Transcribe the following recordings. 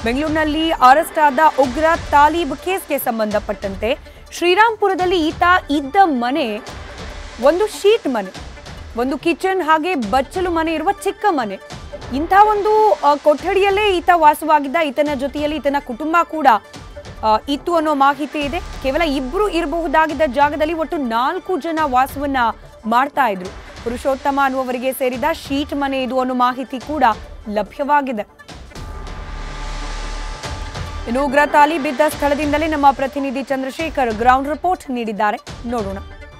ಬೆಂಗಳೂರಿನಲ್ಲಿ ಅರೆಸ್ಟ್ ಆದ ಉಗ್ರ ತಾಲೀಬ್ ಕೇಸ್ಗೆ ಸಂಬಂಧಪಟ್ಟಂತೆ ಶ್ರೀರಾಮ್ಪುರದಲ್ಲಿ ಈತ ಇದ್ದ ಮನೆ ಒಂದು ಶೀಟ್ ಮನೆ ಒಂದು ಕಿಚನ್ ಹಾಗೆ ಬಚ್ಚಲು ಮನೆ ಇರುವ ಚಿಕ್ಕ ಮನೆ ಇಂಥ ಒಂದು ಆ, ಕೊಠಡಿಯಲ್ಲೇ ಈತ ವಾಸವಾಗಿದ್ದ ಈತನ ಜೊತೆಯಲ್ಲಿ ಈತನ ಕುಟುಂಬ ಕೂಡ ಆ, ಇತ್ತು ಅನ್ನೋ ಮಾಹಿತಿ ಇದೆ ಕೇವಲ ಇಬ್ರು ಇರಬಹುದಾಗಿದ್ದ ಜಾಗದಲ್ಲಿ ಒಟ್ಟು ನಾಲ್ಕು ಜನ ವಾಸವನ್ನ ಮಾಡ್ತಾ ಇದ್ರು ಪುರುಷೋತ್ತಮ ಅನ್ನುವವರಿಗೆ ಸೇರಿದ ಶೀಟ್ ಮನೆ ಇದು ಅನ್ನೋ ಮಾಹಿತಿ ಕೂಡ ಲಭ್ಯವಾಗಿದೆ ಇನ್ನು ಉಗ್ರ ತಾಲಿ ಬಿದ್ದ ಸ್ಥಳದಿಂದಲೇ ನಮ್ಮ ಪ್ರತಿನಿಧಿ ಚಂದ್ರಶೇಖರ್ ಗ್ರೌಂಡ್ ರಿಪೋರ್ಟ್ ನೀಡಿದ್ದಾರೆ ನೋಡೋಣ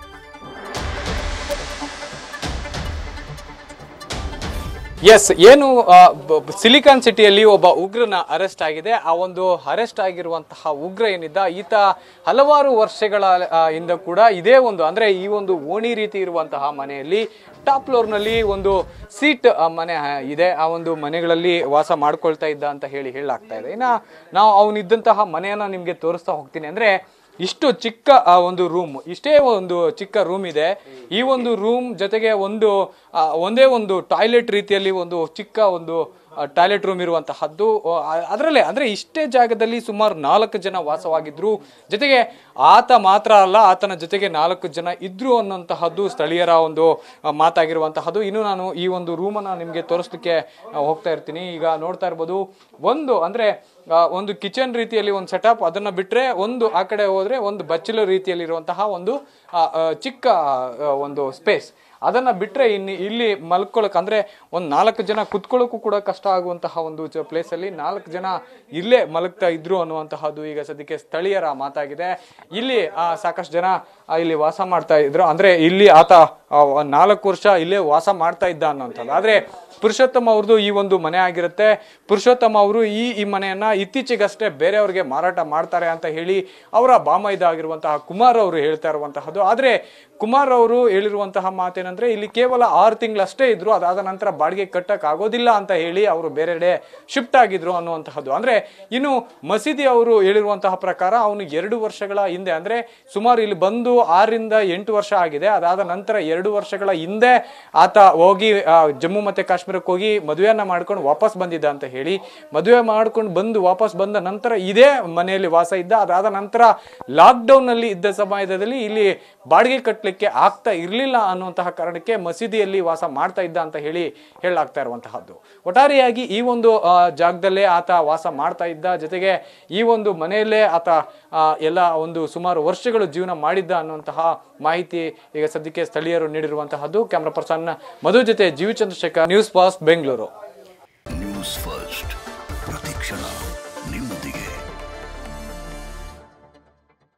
ಎಸ್ ಏನು ಆ, ಬ- ಬ- ಸಿಲಿಕಾನ್ ಸಿಟಿಯಲ್ಲಿ ಒಬ್ಬ ಉಗ್ರನ ಅರೆಸ್ಟ್ ಆಗಿದೆ ಆ ಒಂದು ಅರೆಸ್ಟ್ ಆಗಿರುವಂತಹ ಉಗ್ರ ಏನಿದ್ದ ಈತ ಹಲವಾರು ವರ್ಷಗಳ ಆ, ಇಂದ ಕೂಡ ಇದೇ ಒಂದು ಅಂದ್ರೆ ಈ ಒಂದು ಓಣಿ ರೀತಿ ಇರುವಂತಹ ಮನೆಯಲ್ಲಿ ಟಾಪ್ ಫ್ಲೋರ್ನಲ್ಲಿ ಒಂದು ಸೀಟ್ ಆ, ಮನೆ ಆ, ಇದೆ ಆ ಒಂದು ಮನೆಗಳಲ್ಲಿ ವಾಸ ಮಾಡ್ಕೊಳ್ತಾ ಇದ್ದ ಅಂತ ಹೇಳಿ ಹೇಳಲಾಗ್ತಾ ಇದೆ ಇನ್ನ ನಾವು ಅವನಿದ್ದಂತಹ ಮನೆಯನ್ನ ನಿಮ್ಗೆ ತೋರಿಸ್ತಾ ಹೋಗ್ತೀನಿ ಅಂದ್ರೆ ಇಷ್ಟು ಚಿಕ್ಕ ಆ, ಒಂದು ರೂಮ್ ಇಷ್ಟೇ ಒಂದು ಚಿಕ್ಕ ರೂಮ್ ಇದೆ ಈ ಒಂದು ರೂಮ್ ಜೊತೆಗೆ ಒಂದು ಆ, ಒಂದೇ ಒಂದು ಟಾಯ್ಲೆಟ್ ರೀತಿಯಲ್ಲಿ ಒಂದು ಚಿಕ್ಕ ಒಂದು ಟಾಯ್ಲೆಟ್ ರೂಮ್ ಇರುವಂತಹದ್ದು ಅದರಲ್ಲೇ ಅಂದ್ರೆ ಇಷ್ಟೇ ಜಾಗದಲ್ಲಿ ಸುಮಾರು ನಾಲ್ಕು ಜನ ವಾಸವಾಗಿದ್ರು ಜೊತೆಗೆ ಆತ ಮಾತ್ರ ಅಲ್ಲ ಆತನ ಜೊತೆಗೆ ನಾಲ್ಕು ಜನ ಇದ್ರು ಅನ್ನೋಂತಹದ್ದು ಸ್ಥಳೀಯರ ಒಂದು ಆ, ಮಾತಾಗಿರುವಂತಹದ್ದು ಇನ್ನು ನಾನು ಈ ಒಂದು ರೂಮನ್ನ ನಿಮಗೆ ತೋರಿಸ್ಲಿಕ್ಕೆ ಆ, ಹೋಗ್ತಾ ಇರ್ತೀನಿ ಈಗ ನೋಡ್ತಾ ಇರ್ಬೋದು ಒಂದು ಅಂದ್ರೆ ಆ, ಒಂದು ಕಿಚನ್ ರೀತಿಯಲ್ಲಿ ಒಂದು ಸೆಟಪ್ ಅದನ್ನ ಬಿಟ್ರೆ ಒಂದು ಆ ಕಡೆ ಹೋದ್ರೆ ಒಂದು ಬಚ್ಚಲು ರೀತಿಯಲ್ಲಿ ಇರುವಂತಹ ಒಂದು ಆ, ಆ, ಚಿಕ್ಕ ಆ, ಒಂದು ಸ್ಪೇಸ್ ಅದನ್ನ ಬಿಟ್ರೆ ಇನ್ನು ಇಲ್ಲಿ ಮಲ್ಕೊಳಕ್ ಅಂದ್ರೆ ಒಂದು ನಾಲ್ಕು ಜನ ಕುತ್ಕೊಳ್ಳೋಕ್ಕೂ ಕೂಡ ಕಷ್ಟ ಆಗುವಂತಹ ಒಂದು ಪ್ಲೇಸ್ ಅಲ್ಲಿ ನಾಲ್ಕು ಜನ ಇಲ್ಲೇ ಮಲಗ್ತಾ ಇದ್ರು ಅನ್ನುವಂತಹದ್ದು ಈಗ ಸದ್ಯಕ್ಕೆ ಸ್ಥಳೀಯರ ಮಾತಾಗಿದೆ ಇಲ್ಲಿ ಆ, ಸಾಕಷ್ಟು ಜನ ಆ, ಇಲ್ಲಿ ವಾಸ ಮಾಡ್ತಾ ಇದ್ರು ಅಂದ್ರೆ ಇಲ್ಲಿ ಆತ ಆ, ಒಂದ್ ನಾಲ್ಕು ವರ್ಷ ಇಲ್ಲೇ ವಾಸ ಮಾಡ್ತಾ ಇದ್ದ ಅನ್ನೋಂಥದ್ದು ಆದ್ರೆ ಪುರುಷೋತ್ತಮ ಅವ್ರದ್ದು ಈ ಒಂದು ಮನೆ ಆಗಿರುತ್ತೆ ಪುರುಷೋತ್ತಮ ಅವರು ಈ ಈ ಮನೆಯನ್ನ ಇತ್ತೀಚೆಗಷ್ಟೇ ಬೇರೆಯವ್ರಿಗೆ ಮಾರಾಟ ಮಾಡ್ತಾರೆ ಅಂತ ಹೇಳಿ ಅವರ ಬಾಮೈದ ಆಗಿರುವಂತಹ ಕುಮಾರ್ ಅವರು ಹೇಳ್ತಾ ಇರುವಂತಹದ್ದು ಆದ್ರೆ ಕುಮಾರ್ ಅವರು ಹೇಳಿರುವಂತಹ ಮಾತೇನಂದ್ರೆ ಇಲ್ಲಿ ಕೇವಲ ಆರು ತಿಂಗಳಷ್ಟೇ ಇದ್ರು ಅದಾದ ನಂತರ ಬಾಡಿಗೆ ಕಟ್ಟಕ್ ಆಗೋದಿಲ್ಲ ಅಂತ ಹೇಳಿ ಅವರು ಬೇರೆಡೆ ಶಿಫ್ಟ್ ಆಗಿದ್ರು ಅನ್ನುವಂತಹದ್ದು ಅಂದ್ರೆ ಇನ್ನು ಮಸೀದಿ ಅವರು ಹೇಳಿರುವಂತಹ ಪ್ರಕಾರ ಅವನು ಎರಡು ವರ್ಷಗಳ ಹಿಂದೆ ಅಂದ್ರೆ ಸುಮಾರು ಇಲ್ಲಿ ಬಂದು ಆರರಿಂದ ಎಂಟು ವರ್ಷ ಆಗಿದೆ ಅದಾದ ನಂತರ ಎರಡು ವರ್ಷಗಳ ಹಿಂದೆ ಆತ ಹೋಗಿ ಆ, ಜಮ್ಮು ಮತ್ತೆ ಕಾಶ್ಮೀರಕ್ಕೆ ಹೋಗಿ ಮದುವೆಯನ್ನ ಮಾಡ್ಕೊಂಡು ವಾಪಸ್ ಬಂದಿದ್ದ ಅಂತ ಹೇಳಿ ಮದುವೆ ಮಾಡ್ಕೊಂಡು ಬಂದು ವಾಪಸ್ ಬಂದ ನಂತರ ಇದೇ ಮನೆಯಲ್ಲಿ ವಾಸ ಇದ್ದ ಅದಾದ ನಂತರ ಲಾಕ್ಡೌನ್ ನಲ್ಲಿ ಇದ್ದ ಸಮಯದಲ್ಲಿ ಇಲ್ಲಿ ಬಾಡಿಗೆ ಕಟ್ಟಲಿಕ್ಕೆ ಆಗ್ತಾ ಇರಲಿಲ್ಲ ಅನ್ನುವಂತಹ ಕಾರಣಕ್ಕೆ ಮಸೀದಿಯಲ್ಲಿ ವಾಸ ಮಾಡ್ತಾ ಇದ್ದ ಅಂತ ಹೇಳಿ ಹೇಳಲಾಗ್ತಾ ಇರುವಂತಹದ್ದು ಒಟ್ಟಾರೆಯಾಗಿ ಈ ಒಂದು ಆ, ಜಾಗದಲ್ಲೇ ಆತ ವಾಸ ಮಾಡ್ತಾ ಇದ್ದ ಜೊತೆಗೆ ಈ ಒಂದು ಮನೆಯಲ್ಲೇ ಆತ ಆ, ಎಲ್ಲ ಒಂದು ಸುಮಾರು ವರ್ಷಗಳು ಜೀವನ ಮಾಡಿದ್ದ ಅನ್ನುವಂತಹ ಮಾಹಿತಿ ಈಗ ಸದ್ಯಕ್ಕೆ ಸ್ಥಳೀಯರು ನೀಡಿರುವಂತಹದ್ದು ಕ್ಯಾಮ್ರಾ ಪರ್ಸನ್ ಮಧು ಜೊತೆ GV Chandrashekar news fast Bengaluru news first ಪ್ರತಿಕ್ಷಣ ನಿಮ್ಮೊಂದಿಗೆ